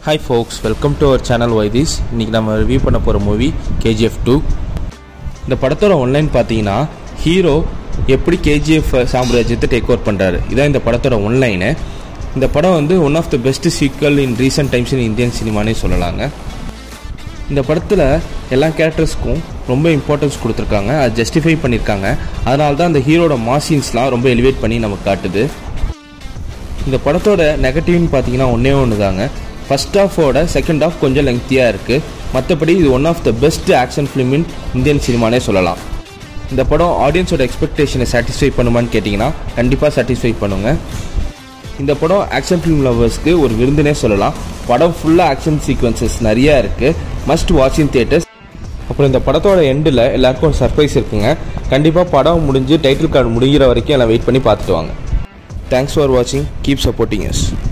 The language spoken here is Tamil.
hi folks welcome to our channel வைதிஸ் இன்றைக்கி நம்ம ரிவ்யூ பண்ண போகிற மூவி கேஜிஎஃப் டூ இந்த படத்தோட ஒன்லைன் பார்த்தீங்கன்னா ஹீரோ எப்படி கேஜிஎஃப் சாம்ராஜ்யத்தை டேக் ஓவர் பண்ணுறாரு இதான் இந்த படத்தோட ஒன்லைனு இந்த படம் வந்து one of the best sequel in recent times in Indian சினிமானே சொல்லலாங்க இந்த படத்தில் எல்லா கேரக்டர்ஸ்க்கும் ரொம்ப இம்பார்ட்டன்ஸ் கொடுத்துருக்காங்க அது ஜஸ்டிஃபை பண்ணியிருக்காங்க அதனால தான் அந்த ஹீரோட மாசின்ஸ்லாம் ரொம்ப எலிவேட் பண்ணி நமக்கு காட்டுது இந்த படத்தோட நெகட்டிவ்னு பார்த்தீங்கன்னா ஒன்றே ஒன்று தாங்க ஃபர்ஸ்ட் ஹாஃபோட செகண்ட் ஹாஃப் கொஞ்சம் லெங்க்த்தியாக இருக்குது மற்றபடி இது one of the best action film in Indian சினிமானே சொல்லலாம் இந்த படம் ஆடியன்ஸோட எக்ஸ்பெக்டேஷனை சாட்டிஸ்ஃபை பண்ணுமான்னு கேட்டிங்கன்னா கண்டிப்பாக சாட்டிஸ்ஃபை பண்ணுங்க இந்த படம் ஆக்ஷன் ஃபிலிம் லவர்ஸ்க்கு ஒரு விருந்துனே சொல்லலாம் படம் ஃபுல்லாக ஆக்ஷன் சீக்வன்சஸ் நிறையா இருக்குது மஸ்ட் வாட்ச் இன் தியேட்டர்ஸ் அப்புறம் இந்த படத்தோட எண்டில் எல்லாருக்கும் ஒரு சர்ப்ரைஸ் இருக்குங்க கண்டிப்பாக படம் முடிஞ்சு டைட்டில் கார்டு முடிகிற வரைக்கும் எல்லாம் வெயிட் பண்ணி பார்த்துட்டு வாங்க தேங்க்ஸ் ஃபார் வாட்சிங் கீப் சப்போர்ட்டிங் எஸ்